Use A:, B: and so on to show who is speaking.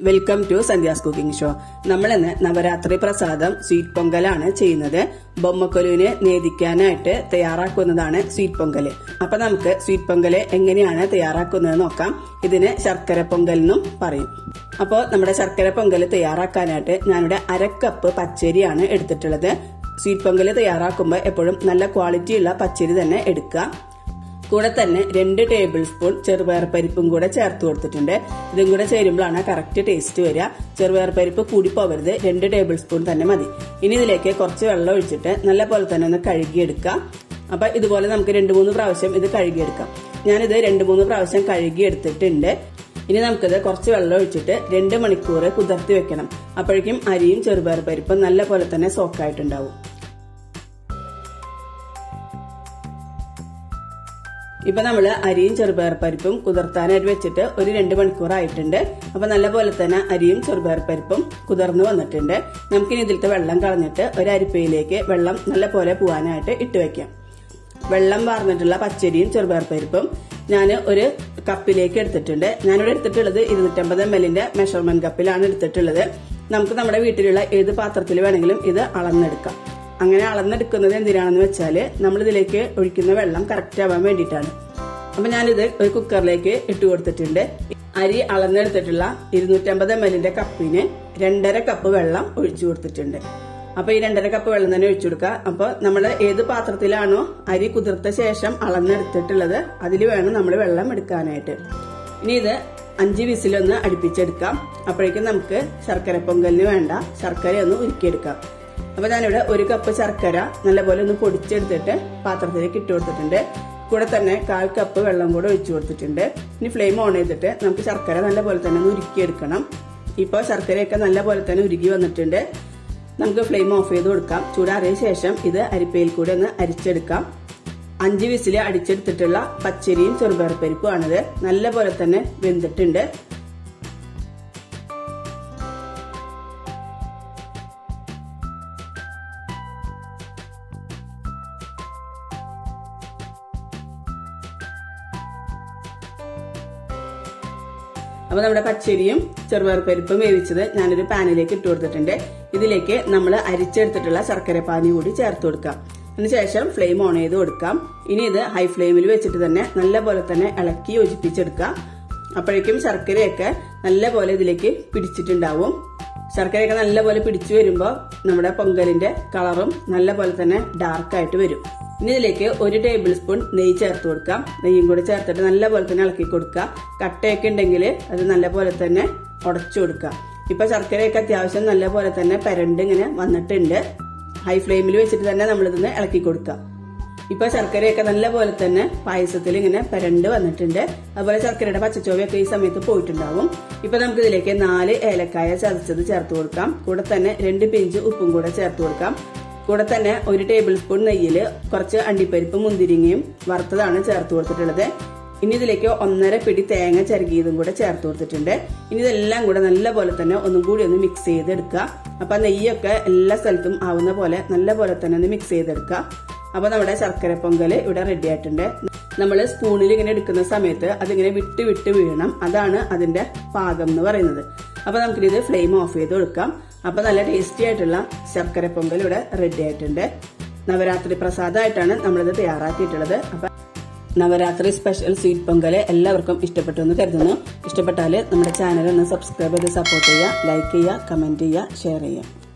A: welcome to Sandhya's cooking show നമ്മൾ ഇന്ന് നവരാത്രി പ്രസാദം സ്വീറ്റ് പൊങ്കലാണ് ചെയ്യുന്നത് ബൊമ്മക്കൊലുവിനെ നേദിക്കാനായിട്ട് തയ്യാറാക്കുന്നതാണ് സ്വീറ്റ് പൊങ്കല് അപ്പൊ നമുക്ക് സ്വീറ്റ് പൊങ്കല് എങ്ങനെയാണ് തയ്യാറാക്കുന്നത് നോക്കാം ഇതിന് ശർക്കര പൊങ്കൽ എന്നും പറയും അപ്പോൾ നമ്മുടെ ശർക്കര പൊങ്കൽ തയ്യാറാക്കാനായിട്ട് ഞാനിവിടെ അരക്കപ്പ് പച്ചരിയാണ് എടുത്തിട്ടുള്ളത് സ്വീറ്റ് പൊങ്കല് തയ്യാറാക്കുമ്പോൾ എപ്പോഴും നല്ല ക്വാളിറ്റിയുള്ള പച്ചരി തന്നെ എടുക്കുക കൂടെ തന്നെ രണ്ട് ടേബിൾ സ്പൂൺ ചെറുപയർ പരിപ്പും കൂടെ ചേർത്ത് കൊടുത്തിട്ടുണ്ട് ഇതും കൂടെ ചേരുമ്പോഴാണ് കറക്റ്റ് ടേസ്റ്റ് വരിക ചെറുപയർ പരിപ്പ് കൂടി പോവരുത് രണ്ട് ടേബിൾ സ്പൂൺ തന്നെ മതി ഇനി ഇതിലേക്ക് കുറച്ച് വെള്ളം ഒഴിച്ചിട്ട് നല്ല പോലെ തന്നെ ഒന്ന് കഴുകിയെടുക്കാം അപ്പൊ ഇതുപോലെ നമുക്ക് രണ്ട് മൂന്ന് പ്രാവശ്യം ഇത് കഴുകിയെടുക്കാം ഞാനിത് രണ്ട് മൂന്ന് പ്രാവശ്യം കഴുകി എടുത്തിട്ടുണ്ട് ഇനി നമുക്കിത് കുറച്ച് വെള്ളം ഒഴിച്ചിട്ട് രണ്ട് മണിക്കൂർ കുതിർത്തി വെക്കണം അപ്പോഴേക്കും അരിയും ചെറുപയർ പരിപ്പും നല്ല പോലെ തന്നെ സോക്കായിട്ടുണ്ടാവും ഇപ്പൊ നമ്മൾ അരിയും ചെറുപയർ പരിപ്പും കുതിർത്താനായിട്ട് വെച്ചിട്ട് ഒരു രണ്ട് മണിക്കൂർ ആയിട്ടുണ്ട് അപ്പൊ നല്ല പോലെ തന്നെ അരിയും ചെറുപയർ പരിപ്പും കുതിർന്നു വന്നിട്ടുണ്ട് നമുക്കിനി ഇതിലത്തെ വെള്ളം കളഞ്ഞിട്ട് ഒരു അരിപ്പയിലേക്ക് വെള്ളം നല്ല പോലെ പോവാനായിട്ട് ഇട്ട് വെക്കാം വെള്ളം വാർന്നിട്ടുള്ള പച്ചരിയും ചെറുപയർ പരിപ്പും ഞാൻ ഒരു കപ്പിലേക്ക് എടുത്തിട്ടുണ്ട് ഞാനിവിടെ എടുത്തിട്ടുള്ളത് ഇരുന്നൂറ്റമ്പത് എം എല്ലിന്റെ മെഷർമെന്റ് കപ്പിലാണ് എടുത്തിട്ടുള്ളത് നമുക്ക് നമ്മുടെ വീട്ടിലുള്ള ഏത് പാത്രത്തിൽ വേണമെങ്കിലും ഇത് അളന്നെടുക്കാം അങ്ങനെ അളന്നെടുക്കുന്നത് എന്തിനാണെന്ന് വെച്ചാൽ നമ്മൾ ഇതിലേക്ക് ഒഴിക്കുന്ന വെള്ളം കറക്റ്റ് ആവാൻ വേണ്ടിയിട്ടാണ് അപ്പൊ ഞാനിത് ഒരു കുക്കറിലേക്ക് ഇട്ട് കൊടുത്തിട്ടുണ്ട് അരി അളന്നെടുത്തിട്ടുള്ള ഇരുന്നൂറ്റമ്പത് എം എല്ലിന്റെ കപ്പിന് രണ്ടര കപ്പ് വെള്ളം ഒഴിച്ചു കൊടുത്തിട്ടുണ്ട് അപ്പൊ ഈ രണ്ടര കപ്പ് വെള്ളം തന്നെ ഒഴിച്ചു കൊടുക്കുക അപ്പൊ നമ്മൾ ഏത് പാത്രത്തിലാണോ അരി കുതിർത്ത ശേഷം അളന്നെടുത്തിട്ടുള്ളത് അതിൽ വേണം നമ്മൾ വെള്ളം എടുക്കാനായിട്ട് ഇനി ഇത് അഞ്ച് വിസിലൊന്ന് അടുപ്പിച്ചെടുക്കാം അപ്പോഴേക്കും നമുക്ക് ശർക്കര പൊങ്കലിന് വേണ്ട ശർക്കര ഒന്ന് ഉരുക്കിയെടുക്കാം അപ്പൊ ഞാനിവിടെ ഒരു കപ്പ് ശർക്കര നല്ലപോലെ ഒന്ന് പൊടിച്ചെടുത്തിട്ട് പാത്രത്തിലേക്ക് ഇട്ട് കൊടുത്തിട്ടുണ്ട് കൂടെ തന്നെ കാൽ കപ്പ് വെള്ളം കൂടെ ഒഴിച്ചു കൊടുത്തിട്ടുണ്ട് ഇനി ഫ്ലെയിം ഓൺ ചെയ്തിട്ട് നമുക്ക് ശർക്കര നല്ലപോലെ തന്നെ ഒന്ന് ഉരുക്കിയെടുക്കണം ഇപ്പോൾ ശർക്കരയൊക്കെ നല്ലപോലെ തന്നെ ഉരുകി വന്നിട്ടുണ്ട് നമുക്ക് ഫ്ലെയിം ഓഫ് ചെയ്ത് കൊടുക്കാം ചൂടാറിയ ശേഷം ഇത് അരിപ്പയിൽ കൂടെ ഒന്ന് അരിച്ചെടുക്കാം അഞ്ച് വിസിൽ അടിച്ചെടുത്തിട്ടുള്ള പച്ചരിയും ചെറുപയർ പരിപ്പുമാണിത് നല്ലപോലെ തന്നെ വെന്തിട്ടുണ്ട് അപ്പൊ നമ്മുടെ പച്ചരിയും ചെറുപയർ പരിപ്പും വേവിച്ചത് ഞാനൊരു പാനിലേക്ക് ഇട്ട് കൊടുത്തിട്ടുണ്ട് ഇതിലേക്ക് നമ്മൾ അരിച്ചെടുത്തിട്ടുള്ള ശർക്കര പാനി കൂടി ചേർത്ത് കൊടുക്കാം അതിനുശേഷം ഫ്ലെയിം ഓൺ ചെയ്ത് കൊടുക്കാം ഇനി ഇത് ഹൈ ഫ്ലെയിമിൽ വെച്ചിട്ട് തന്നെ നല്ല പോലെ തന്നെ ഇളക്കി യോജിപ്പിച്ചെടുക്കാം അപ്പോഴേക്കും ശർക്കരയൊക്കെ നല്ല പോലെ ഇതിലേക്ക് പിടിച്ചിട്ടുണ്ടാവും ശർക്കരയൊക്കെ നല്ല പോലെ പിടിച്ചു വരുമ്പോൾ നമ്മുടെ പൊങ്കലിന്റെ കളറും നല്ല പോലെ തന്നെ ഡാർക്ക് ആയിട്ട് വരും ഇനി ഇതിലേക്ക് ഒരു ടേബിൾ സ്പൂൺ നെയ്യ് ചേർത്ത് കൊടുക്കാം നെയ്യും കൂടി ചേർത്തിട്ട് നല്ല പോലെ തന്നെ ഇളക്കി കൊടുക്കുക കട്ടയൊക്കെ ഉണ്ടെങ്കിൽ അത് നല്ല പോലെ തന്നെ ഉടച്ചു കൊടുക്കുക ഇപ്പൊ ശർക്കരയൊക്കെ അത്യാവശ്യം നല്ല പോലെ തന്നെ പരണ്ട് ഇങ്ങനെ വന്നിട്ടുണ്ട് ഹൈ ഫ്ലെയിമിൽ വെച്ചിട്ട് തന്നെ നമ്മളിതൊന്ന് ഇളക്കി കൊടുക്കാം ഇപ്പൊ ശർക്കരയൊക്കെ നല്ല പോലെ തന്നെ പായസത്തിൽ ഇങ്ങനെ പരണ്ട് വന്നിട്ടുണ്ട് അതുപോലെ ശർക്കരയുടെ പച്ചച്ചോവയൊക്കെ ഈ സമയത്ത് പോയിട്ടുണ്ടാവും ഇപ്പൊ നമുക്ക് ഇതിലേക്ക് നാല് ഏലക്കായ ചതച്ചത് ചേർത്ത് കൊടുക്കാം കൂടെ തന്നെ രണ്ട് പിഞ്ച് ഉപ്പും കൂടെ ചേർത്ത് കൊടുക്കാം കൂടെ തന്നെ ഒരു ടേബിൾ സ്പൂൺ നെയ്യില് കുറച്ച് അണ്ടിപ്പരിപ്പും മുന്തിരിങ്ങയും വറുത്തതാണ് ചേർത്ത് കൊടുത്തിട്ടുള്ളത് ഇനി ഇതിലേക്ക് ഒന്നര പിടി തേങ്ങ ചരുകിയതും കൂടെ ചേർത്ത് കൊടുത്തിട്ടുണ്ട് ഇനി ഇതെല്ലാം കൂടെ നല്ല പോലെ തന്നെ ഒന്നും കൂടി ഒന്ന് മിക്സ് ചെയ്തെടുക്കുക അപ്പൊ നെയ്യൊക്കെ എല്ലാ സ്ഥലത്തും ആവുന്ന പോലെ നല്ല പോലെ തന്നെ ഒന്ന് മിക്സ് ചെയ്തെടുക്കുക അപ്പൊ നമ്മുടെ ശർക്കര പൊങ്കൽ ഇവിടെ റെഡി ആയിട്ടുണ്ട് നമ്മൾ സ്പൂണിൽ ഇങ്ങനെ എടുക്കുന്ന സമയത്ത് അതിങ്ങനെ വിട്ട് വിട്ട് വീഴണം അതാണ് അതിന്റെ പാകം എന്ന് പറയുന്നത് അപ്പൊ നമുക്കിത് ഫ്ലെയിം ഓഫ് ചെയ്ത് കൊടുക്കാം അപ്പൊ നല്ല ടേസ്റ്റി ആയിട്ടുള്ള ശർക്കര പൊങ്കൽ ഇവിടെ റെഡി ആയിട്ടുണ്ട് നവരാത്രി പ്രസാദമായിട്ടാണ് നമ്മളിത് തയ്യാറാക്കിയിട്ടുള്ളത് അപ്പൊ നവരാത്രി സ്പെഷ്യൽ സ്വീറ്റ് പൊങ്കൽ എല്ലാവർക്കും ഇഷ്ടപ്പെട്ടു എന്ന് കരുതുന്നു ഇഷ്ടപ്പെട്ടാൽ നമ്മുടെ ചാനൽ ഒന്ന് സബ്സ്ക്രൈബ് ചെയ്ത് സപ്പോർട്ട് ചെയ്യുക ലൈക്ക് ചെയ്യുക കമന്റ് ചെയ്യുക ഷെയർ ചെയ്യുക